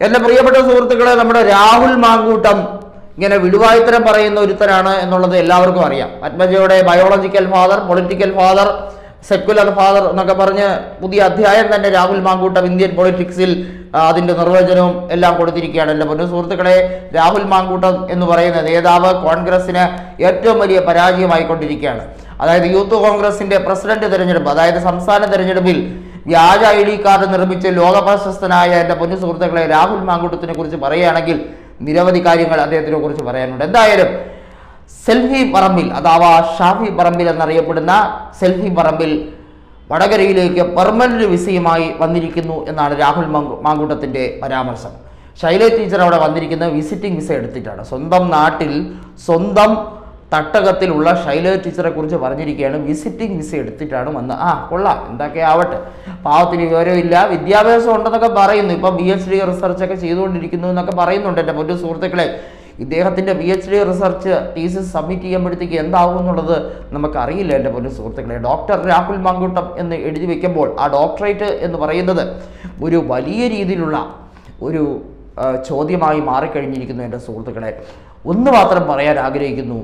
എന്റെ പ്രിയപ്പെട്ട സുഹൃത്തുക്കളെ നമ്മുടെ രാഹുൽ മാങ്കൂട്ടം ഇങ്ങനെ വിടുവായുത്തരം പറയുന്ന ഒരുത്തരാണ് എന്നുള്ളത് എല്ലാവർക്കും അറിയാം പത്മജയുടെ biological father political father secular father എന്നൊക്കെ പറഞ്ഞ് പുതിയ അധ്യായം തന്നെ രാഹുൽ മാങ്കൂട്ടം ഇന്ത്യൻ പൊളിറ്റിക്സിൽ ആ, അതിന്റെ നിർവചനവും എല്ലാം കൊടുത്തിരിക്കുകയാണ് എൻ്റെ പൊന്നു സുഹൃത്തുക്കളെ രാഹുൽ മാങ്കൂട്ടം എന്ന് പറയുന്ന നേതാവ് കോൺഗ്രസിന് ഏറ്റവും വലിയ പരാജയമായിക്കൊണ്ടിരിക്കുകയാണ് അതായത് യൂത്ത് കോൺഗ്രസിന്റെ പ്രസിഡന്റ് തെരഞ്ഞെടുപ്പ് അതായത് സംസ്ഥാന തെരഞ്ഞെടുപ്പിൽ വ്യാജ ഐ ഡി കാർഡ് നിർമ്മിച്ച് ലോകപ്രശസ്തനായ എൻ്റെ പൊന്നു സുഹൃത്തുക്കളെ രാഹുൽ മാങ്കൂട്ടത്തിനെ കുറിച്ച് പറയുകയാണെങ്കിൽ നിരവധി കാര്യങ്ങൾ അദ്ദേഹത്തിനെ കുറിച്ച് പറയാനുണ്ട് എന്തായാലും സെൽഫി പറമ്പിൽ അഥവാ ഷാഫി പറമ്പിൽ എന്നറിയപ്പെടുന്ന സെൽഫി പറമ്പിൽ വടകരയിലേക്ക് പെർമനന്റ് വിസയുമായി വന്നിരിക്കുന്നു എന്നാണ് രാഹുൽ മാങ്കു- മാങ്കൂട്ടത്തിന്റെ പരാമർശം ശൈല ടീച്ചർ അവിടെ വന്നിരിക്കുന്നത് വിസിറ്റിംഗ് വിസ എടുത്തിട്ടാണ് സ്വന്തം നാട്ടിൽ സ്വന്തം തട്ടകത്തിലുള്ള ശൈല ടീച്ചറെ കുറിച്ച് പറഞ്ഞിരിക്കുകയാണ് വിസിറ്റിംഗ് വിസ എടുത്തിട്ടാണ് വന്ന് ആ കൊള്ളാം എന്തൊക്കെ ആവട്ടെ പാവത്തിന് വിവരമില്ല വിദ്യാഭ്യാസം ഉണ്ടെന്നൊക്കെ പറയുന്നു ഇപ്പം ബി എച്ച് ഡി റിസർച്ച് ഒക്കെ ചെയ്തുകൊണ്ടിരിക്കുന്നു എന്നൊക്കെ പറയുന്നുണ്ട് എൻ്റെ പൊന്നു സുഹൃത്തുക്കളെ ഇദ്ദേഹത്തിൻ്റെ P H D research thesis submit ചെയ്യുമ്പോഴത്തേക്ക് എന്താവും എന്നുള്ളത് നമുക്കറിയില്ല എൻ്റെ പൊന്നു സുഹൃത്തുക്കളെ ഡോക്ടർ രാഹുൽ മാങ്കൂട്ടം എന്ന് എഴുതി വെക്കുമ്പോൾ ആ ഡോക്ടറേറ്റ് എന്ന് പറയുന്നത് ഒരു വലിയ രീതിയിലുള്ള ഒരു ആ, ചോദ്യമായി മാറിക്കഴിഞ്ഞിരിക്കുന്നു എൻ്റെ സുഹൃത്തുക്കളെ ഒന്ന് മാത്രം പറയാൻ ആഗ്രഹിക്കുന്നു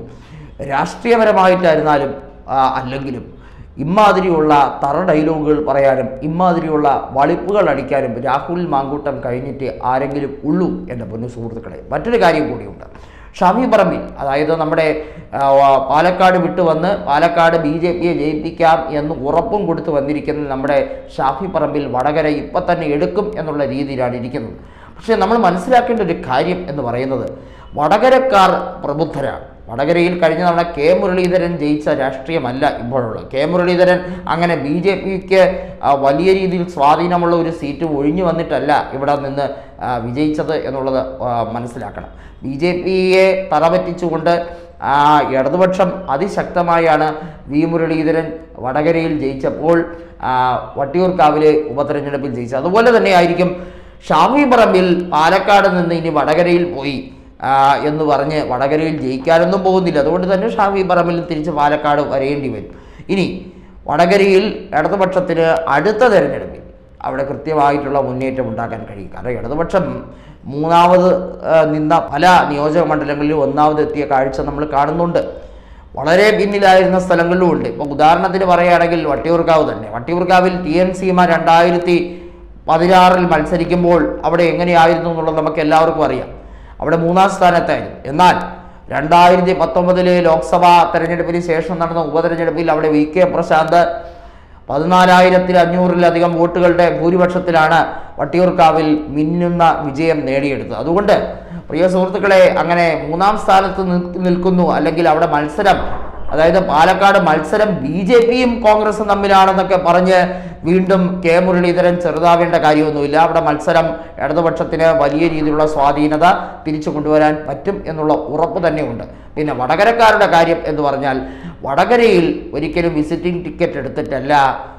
രാഷ്ട്രീയപരമായിട്ടായിരുന്നാലും ആ, അല്ലെങ്കിലും ഇമാതിരിയുള്ള തറ ഡയലോഗുകൾ പറയാനും ഇമാതിരിയുള്ള വളിപ്പുകൾ അടിക്കാനും രാഹുൽ മാങ്കൂട്ടം കഴിഞ്ഞിട്ട് ആരെങ്കിലും ഉള്ളൂ എൻ്റെ പൊന്നു സുഹൃത്തുക്കളെ മറ്റൊരു കാര്യം കൂടിയുണ്ട് ഷാഫി പറമ്പിൽ അതായത് നമ്മുടെ ആ, വ- പാലക്കാട് വിട്ടു വന്ന് പാലക്കാട് ബി ജെ പിയെ ജയിപ്പിക്കാം എന്ന് ഉറപ്പും കൊടുത്തു വന്നിരിക്കുന്ന നമ്മുടെ ഷാഫി പറമ്പിൽ വടകര ഇപ്പം തന്നെ എടുക്കും എന്നുള്ള രീതിയിലാണ് ഇരിക്കുന്നത് പക്ഷേ നമ്മൾ മനസ്സിലാക്കേണ്ട ഒരു കാര്യം എന്ന് പറയുന്നത് വടകരക്കാർ പ്രബുദ്ധരാണ് വടകരയിൽ കഴിഞ്ഞ തവണ കെ മുരളീധരൻ ജയിച്ച രാഷ്ട്രീയമല്ല ഇപ്പോഴുള്ളത് കെ മുരളീധരൻ അങ്ങനെ ബി ജെ പിക്ക് വലിയ രീതിയിൽ സ്വാധീനമുള്ള ഒരു സീറ്റ് ഒഴിഞ്ഞു വന്നിട്ടല്ല ഇവിടെ നിന്ന് ആ, വിജയിച്ചത് എന്നുള്ളത് ആ, മനസ്സിലാക്കണം ബി ജെ പിയെ തറപറ്റിച്ചുകൊണ്ട് ആ, ഇടതുപക്ഷം അതിശക്തമായാണ് വി മുരളീധരൻ വടകരയിൽ ജയിച്ചപ്പോൾ ആ, വട്ടിയൂർക്കാവിലെ ഉപതെരഞ്ഞെടുപ്പിൽ ജയിച്ചത് അതുപോലെ തന്നെ ആയിരിക്കും ഷാഫി പറമ്പിൽ പാലക്കാട് നിന്ന് ഇനി വടകരയിൽ പോയി ആ, എന്ന് പറഞ്ഞ് വടകരയിൽ ജയിക്കാനൊന്നും പോകുന്നില്ല അതുകൊണ്ട് തന്നെ ഷാഫി പറമ്പിൽ തിരിച്ച് പാലക്കാട് വരേണ്ടി വരും ഇനി വടകരയിൽ ഇടതുപക്ഷത്തിന് അടുത്ത തെരഞ്ഞെടുപ്പിൽ അവിടെ കൃത്യമായിട്ടുള്ള മുന്നേറ്റം ഉണ്ടാക്കാൻ കഴിയും കാരണം ഇടതുപക്ഷം മൂന്നാമത് ആ, നിന്ന പല നിയോജക മണ്ഡലങ്ങളിലും ഒന്നാമത് എത്തിയ കാഴ്ച നമ്മൾ കാണുന്നുണ്ട് വളരെ പിന്നിലായിരുന്ന സ്ഥലങ്ങളിലും ഉണ്ട് ഇപ്പോൾ ഉദാഹരണത്തിന് പറയുകയാണെങ്കിൽ വട്ടിയൂർക്കാവ് തന്നെ വട്ടിയൂർക്കാവിൽ ടി എൻ സീമ രണ്ടായിരത്തി പതിനാറിൽ മത്സരിക്കുമ്പോൾ അവിടെ എങ്ങനെയായിരുന്നു എന്നുള്ളത് നമുക്ക് എല്ലാവർക്കും അറിയാം അവിടെ മൂന്നാം സ്ഥാനത്തായിരുന്നു എന്നാൽ രണ്ടായിരത്തി പത്തൊമ്പതിലെ ലോക്സഭാ തെരഞ്ഞെടുപ്പിന് ശേഷം നടന്ന ഉപതെരഞ്ഞെടുപ്പിൽ അവിടെ വി കെ പ്രശാന്ത് പതിനാലായിരത്തിൽ അഞ്ഞൂറിലധികം വോട്ടുകളുടെ ഭൂരിപക്ഷത്തിലാണ് വട്ടിയൂർക്കാവിൽ മിന്നുന്ന വിജയം നേടിയെടുത്തത് അതുകൊണ്ട് പ്രിയ സുഹൃത്തുക്കളെ അങ്ങനെ മൂന്നാം സ്ഥാനത്ത് നിൽ- നിൽക്കുന്നു അല്ലെങ്കിൽ അവിടെ മത്സരം അതായത് പാലക്കാട് മത്സരം ബി ജെ പിയും കോൺഗ്രസും തമ്മിലാണെന്നൊക്കെ പറഞ്ഞ് വീണ്ടും കെ മുരളീധരൻ ചെറുതാവേണ്ട കാര്യമൊന്നുമില്ല അവിടെ മത്സരം ഇടതുപക്ഷത്തിന് വലിയ രീതിയിലുള്ള സ്വാധീനത തിരിച്ചു കൊണ്ടുവരാൻ പറ്റും എന്നുള്ള ഉറപ്പ് തന്നെയുണ്ട് പിന്നെ വടകരക്കാരുടെ കാര്യം എന്ന് പറഞ്ഞാൽ വടകരയിൽ ഒരിക്കലും വിസിറ്റിംഗ് ടിക്കറ്റ് എടുത്തിട്ടല്ല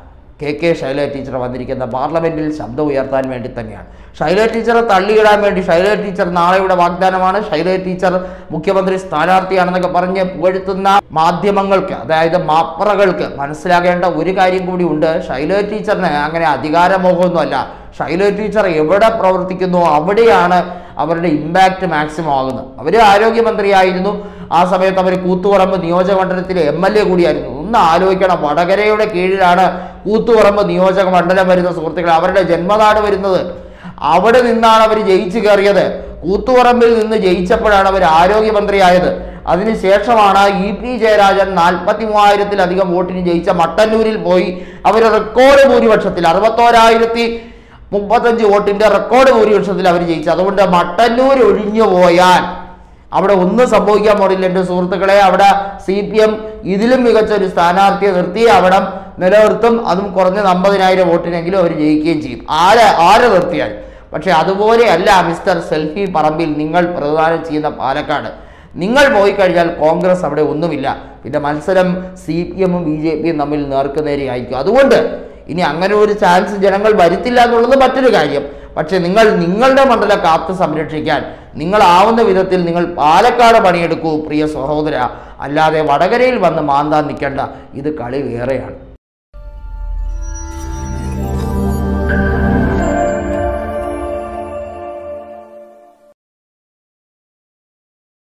കെ കെ ശൈല ടീച്ചർ വന്നിരിക്കുന്ന പാർലമെന്റിൽ ശബ്ദം ഉയർത്താൻ വേണ്ടി തന്നെയാണ് ശൈല ടീച്ചറെ തള്ളിയിടാൻ വേണ്ടി ശൈല ടീച്ചർ നാളെയുടെ വാഗ്ദാനമാണ് ശൈല ടീച്ചർ മുഖ്യമന്ത്രി സ്ഥാനാർത്ഥിയാണെന്നൊക്കെ പറഞ്ഞ് പുകഴ്ത്തുന്ന മാധ്യമങ്ങൾക്ക് അതായത് മാപ്പറകൾക്ക് മനസ്സിലാകേണ്ട ഒരു കാര്യം കൂടി ഉണ്ട് ശൈല ടീച്ചറിന് അങ്ങനെ അധികാരമോഹമൊന്നുമല്ല ശൈല ടീച്ചർ എവിടെ പ്രവർത്തിക്കുന്നു അവിടെയാണ് അവരുടെ ഇമ്പാക്റ്റ് മാക്സിമം ആകുന്നത് അവർ ആരോഗ്യമന്ത്രിയായിരുന്നു ആ സമയത്ത് അവർ കൂത്തുപറമ്പ് നിയോജക മണ്ഡലത്തിലെ എം എൽ എ കൂടിയായിരുന്നു ഒന്ന് ആലോചിക്കണം വടകരയുടെ കീഴിലാണ് കൂത്തുപറമ്പ് നിയോജക മണ്ഡലം വരുന്ന സുഹൃത്തുക്കൾ അവരുടെ ജന്മനാട് വരുന്നത് അവിടെ നിന്നാണ് അവർ ജയിച്ചു കയറിയത് കൂത്തുപറമ്പിൽ നിന്ന് ജയിച്ചപ്പോഴാണ് അവർ ആരോഗ്യമന്ത്രിയായത് അതിനുശേഷമാണ് ഇ പി ജയരാജൻ നാൽപ്പത്തി മൂവായിരത്തിലധികം വോട്ടിന് ജയിച്ച മട്ടന്നൂരിൽ പോയി അവർ റെക്കോർഡ് ഭൂരിപക്ഷത്തിൽ അറുപത്തോരായിരത്തി മുപ്പത്തഞ്ച് വോട്ടിന്റെ റെക്കോർഡ് ഭൂരിപക്ഷത്തിൽ അവർ ജയിച്ചു അതുകൊണ്ട് മട്ടന്നൂർ ഒഴിഞ്ഞു പോയാൽ അവിടെ ഒന്നും സംഭവിക്കാൻ പോണില്ല എൻ്റെ സുഹൃത്തുക്കളെ അവിടെ സി പി എം ഇതിലും മികച്ച ഒരു സ്ഥാനാർത്ഥിയെ നിർത്തി അവിടെ നിലനിർത്തും അതും കുറഞ്ഞ അമ്പതിനായിരം വോട്ടിനെങ്കിലും അവർ ജയിക്കുകയും ചെയ്യും ആരെ ആരെ നിർത്തിയാൽ പക്ഷെ അതുപോലെയല്ല മിസ്റ്റർ സെൽഫി പറമ്പിൽ നിങ്ങൾ പ്രദാനം ചെയ്യുന്ന പാലക്കാട് നിങ്ങൾ പോയി കഴിഞ്ഞാൽ കോൺഗ്രസ് അവിടെ ഒന്നുമില്ല പിന്നെ മത്സരം സി പി എമ്മും ബി ജെ പിയും തമ്മിൽ നേർക്കുനേരെയായിരിക്കും അതുകൊണ്ട് ഇനി അങ്ങനെ ഒരു ചാൻസ് ജനങ്ങൾ വരുത്തില്ല എന്നുള്ളത് മറ്റൊരു കാര്യം പക്ഷെ നിങ്ങൾ നിങ്ങളുടെ മണ്ഡലം കാത്തു സംരക്ഷിക്കാൻ നിങ്ങളാവുന്ന വിധത്തിൽ നിങ്ങൾ പാലക്കാട് പണിയെടുക്കൂ പ്രിയ സഹോദര അല്ലാതെ വടകരയിൽ വന്ന് മാന്താൻ നിൽക്കേണ്ട ഇത് കളി വേറെയാണ്